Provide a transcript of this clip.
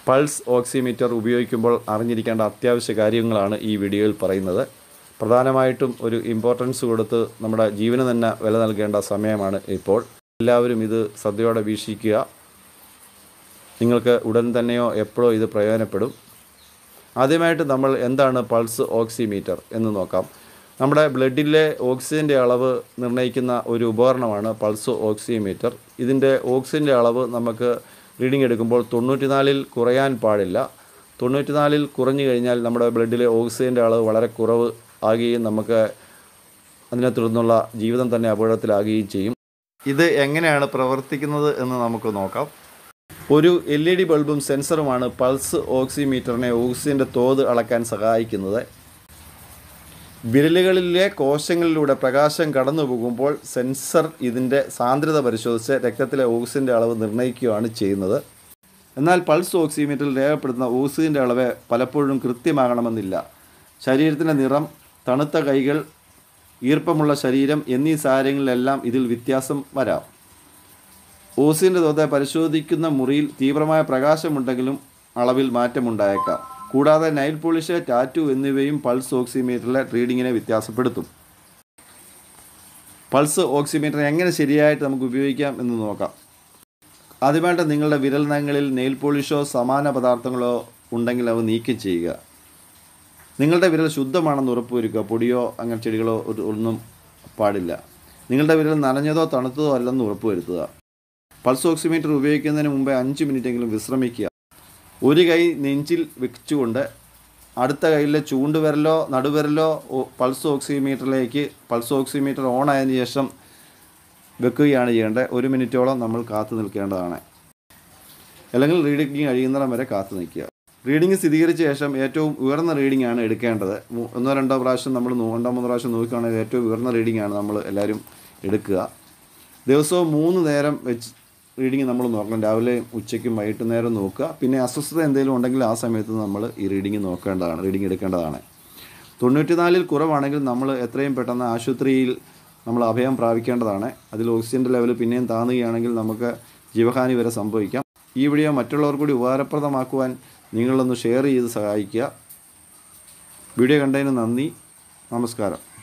pulse oximeter ഉപയോഗിക്കുമ്പോൾ അറിഞ്ഞിരിക്കേണ്ട അത്യാവശ്യ കാര്യങ്ങളാണ് ഈ വീഡിയോയിൽ പറയുന്നത് പ്രധാനമായിട്ടും ഒരു ഇമ്പോർട്ടൻസ് കൊടുത്ത് നമ്മുടെ ജീവന് തന്നെ വില നൽകേണ്ട സമയമാണ് ഇപ്പോൾ എല്ലാവരും ഇത് ശ്രദ്ധയോടെ വീക്ഷിക്കുക നിങ്ങൾക്ക് ഉടൻ തന്നെയോ എപ്പോഴോ ഇത് പ്രയോജനപ്പെടും ആദ്യമായിട്ട് നമ്മൾ എന്താണ് പൾസ് ഓക്സിമീറ്റർ എന്ന് നോക്കാം നമ്മുടെ ബ്ലഡിലെ ഓക്സിജൻ്റെ അളവ് നിർണ്ണയിക്കുന്ന ഒരു ഉപകരണമാണ് പൾസ് ഓക്സിമീറ്റർ ഇതിൻ്റെ ഓക്സിജൻ്റെ അളവ് നമുക്ക് റീഡിംഗ് എടുക്കുമ്പോൾ തൊണ്ണൂറ്റിനാലിൽ കുറയാൻ പാടില്ല തൊണ്ണൂറ്റിനാലിൽ കുറഞ്ഞു കഴിഞ്ഞാൽ നമ്മുടെ ബ്ലഡിലെ ഓക്സിജൻ്റെ അളവ് വളരെ കുറവ് ആകുകയും നമുക്ക് അതിനെ തുടർന്നുള്ള ജീവിതം തന്നെ അപകടത്തിലാകുകയും ചെയ്യും ഇത് എങ്ങനെയാണ് പ്രവർത്തിക്കുന്നത് എന്ന് നമുക്ക് നോക്കാം ഒരു എൽ ഇ ഡി ബൾബും സെൻസറുമാണ് പൾസ് ഓക്സിമീറ്ററിനെ ഓക്സിജൻ്റെ തോത് അളക്കാൻ സഹായിക്കുന്നത് വിരലുകളിലെ കോശങ്ങളിലൂടെ പ്രകാശം കടന്നു പോകുമ്പോൾ സെൻസർ ഇതിൻ്റെ സാന്ദ്രത പരിശോധിച്ച് രക്തത്തിലെ ഓക്സിജൻ്റെ അളവ് നിർണ്ണയിക്കുകയാണ് ചെയ്യുന്നത് എന്നാൽ പൾസ് ഓക്സിമീറ്ററിൽ രേഖപ്പെടുത്തുന്ന ഓക്സിജൻ്റെ അളവ് പലപ്പോഴും കൃത്യമാകണമെന്നില്ല ശരീരത്തിൻ്റെ നിറം തണുത്ത കൈകൾ ഈർപ്പമുള്ള ശരീരം എന്നീ സാഹചര്യങ്ങളിലെല്ലാം ഇതിൽ വ്യത്യാസം വരാം ഓക്സിജൻ്റെ തോത് പരിശോധിക്കുന്ന മുറിയിൽ തീവ്രമായ പ്രകാശമുണ്ടെങ്കിലും അളവിൽ മാറ്റമുണ്ടായേക്കാം കൂടാതെ നൈൽ പോളിഷ് ടാറ്റു എന്നിവയും പൾസ് ഓക്സിമീറ്ററിലെ റീഡിങ്ങിനെ വ്യത്യാസപ്പെടുത്തും പൾസ് ഓക്സിമീറ്റർ എങ്ങനെ ശരിയായിട്ട് നമുക്ക് ഉപയോഗിക്കാം എന്ന് നോക്കാം ആദ്യമായിട്ട് നിങ്ങളുടെ വിരൽ നഖങ്ങളിൽ നെയിൽ പോളിഷോ സമാന പദാർത്ഥങ്ങളോ ഉണ്ടെങ്കിൽ അവ നീക്കം ചെയ്യുക നിങ്ങളുടെ വിരൽ ശുദ്ധമാണെന്ന് ഉറപ്പുവരുത്തുക പൊടിയോ അങ്ങനെ ചെടികളോ ഒരു- ഒന്നും പാടില്ല നിങ്ങളുടെ വിരൽ നനഞ്ഞതോ തണുത്തതോ അല്ലെന്ന് ഉറപ്പുവരുത്തുക പൾസ് ഓക്സിമീറ്റർ ഉപയോഗിക്കുന്നതിന് മുമ്പേ അഞ്ച് മിനിറ്റെങ്കിലും വിശ്രമിക്കുക ഒരു കൈ നെഞ്ചിൽ വെച്ചുകൊണ്ട് അടുത്ത കൈയിലെ ചൂണ്ടുവിരലോ നടുവിരലോ ഓ- പൾസ് ഓക്സിമീറ്ററിലേക്ക് പൾസ് ഓക്സിമീറ്റർ ഓൺ ആയതിനു ശേഷം വെക്കുകയാണ് ചെയ്യേണ്ടത് ഒരു മിനിറ്റോളം നമ്മൾ കാത്തു നിൽക്കേണ്ടതാണ് അല്ലെങ്കിൽ റീഡിംഗ് കഴിയുന്നിടം വരെ കാത്തു നിൽക്കുക റീഡിംഗ് സ്ഥിരീകരിച്ച ശേഷം ഏറ്റവും ഉയർന്ന റീഡിംഗ് ആണ് എടുക്കേണ്ടത് മൂ- ഒന്നോ രണ്ടോ പ്രാവശ്യം നമ്മൾ നോ- രണ്ടോ മൂന്നോ പ്രാവശ്യം നോക്കുകയാണെങ്കിൽ ഏറ്റവും ഉയർന്ന റീഡിംഗ് ആണ് നമ്മൾ എല്ലാവരും എടുക്കുക ദിവസവും മൂന്ന് നേരം വെച്ച് റീഡിംഗ് നമ്മൾ നോക്കണം രാവിലെ ഉച്ചയ്ക്കും വൈകിട്ട് നേരം നോക്കുക പിന്നെ അസ്വസ്ഥത എന്തെങ്കിലും ഉണ്ടെങ്കിൽ ആ സമയത്ത് നമ്മൾ ഈ റീഡിംഗ് നോക്കേണ്ടതാണ് റീഡിംഗ് എടുക്കേണ്ടതാണ് തൊണ്ണൂറ്റിനാലിൽ കുറവാണെങ്കിൽ നമ്മൾ എത്രയും പെട്ടെന്ന് ആശുപത്രിയിൽ നമ്മൾ അഭയം പ്രാപിക്കേണ്ടതാണ് അതിൽ ഓക്സിജൻ്റെ ലെവൽ പിന്നെയും താന്നുകയാണെങ്കിൽ നമുക്ക് ജീവഹാനി വരെ സംഭവിക്കാം ഈ വീഡിയോ മറ്റുള്ളവർ കൂടി ഉപകാരപ്രദമാക്കുവാൻ നിങ്ങളൊന്ന് ഷെയർ ചെയ്ത് സഹായിക്കുക വീഡിയോ കണ്ടതിന് നന്ദി നമസ്കാരം